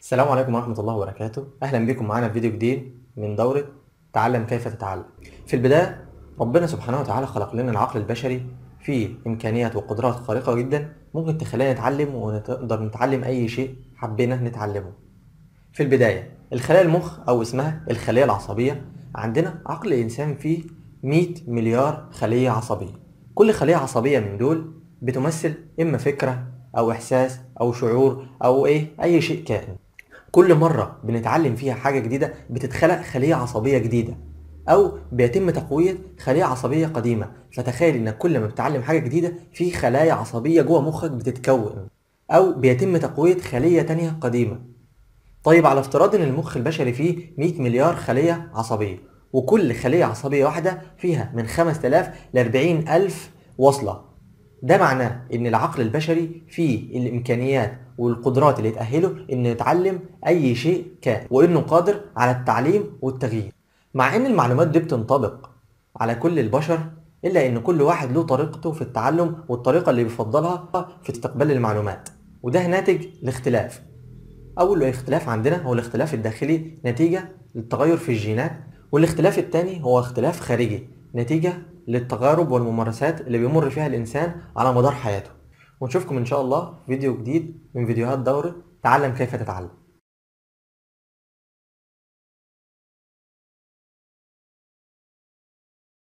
السلام عليكم ورحمة الله وبركاته أهلا بكم معانا في فيديو جديد من دورة تعلم كيف تتعلم في البداية ربنا سبحانه وتعالى خلق لنا العقل البشري فيه إمكانيات وقدرات خارقة جدا ممكن تخلينا نتعلم ونقدر نتعلم أي شيء حبينا نتعلمه في البداية الخلايا المخ أو اسمها الخلية العصبية عندنا عقل الإنسان فيه 100 مليار خلية عصبية كل خلية عصبية من دول بتمثل إما فكرة أو إحساس أو شعور أو إيه أي شيء كائن كل مرة بنتعلم فيها حاجة جديدة بتتخلق خلية عصبية جديدة أو بيتم تقوية خلية عصبية قديمة فتخيل إنك كل ما بتتعلم حاجة جديدة في خلايا عصبية جوه مخك بتتكون أو بيتم تقوية خلية تانية قديمة طيب على افتراض إن المخ البشري فيه 100 مليار خلية عصبية وكل خلية عصبية واحدة فيها من 5000 ل 40000 وصلة ده معناه ان العقل البشري فيه الامكانيات والقدرات اللي تأهله انه يتعلم اي شيء كان وانه قادر على التعليم والتغيير مع ان المعلومات دي بتنطبق على كل البشر الا ان كل واحد له طريقته في التعلم والطريقة اللي بيفضلها في استقبال المعلومات وده ناتج لاختلاف اول اختلاف عندنا هو الاختلاف الداخلي نتيجة للتغير في الجينات والاختلاف الثاني هو اختلاف خارجي نتيجة للتجارب والممارسات اللي بيمر فيها الإنسان على مدار حياته ونشوفكم إن شاء الله في فيديو جديد من فيديوهات دورة تعلم كيف تتعلم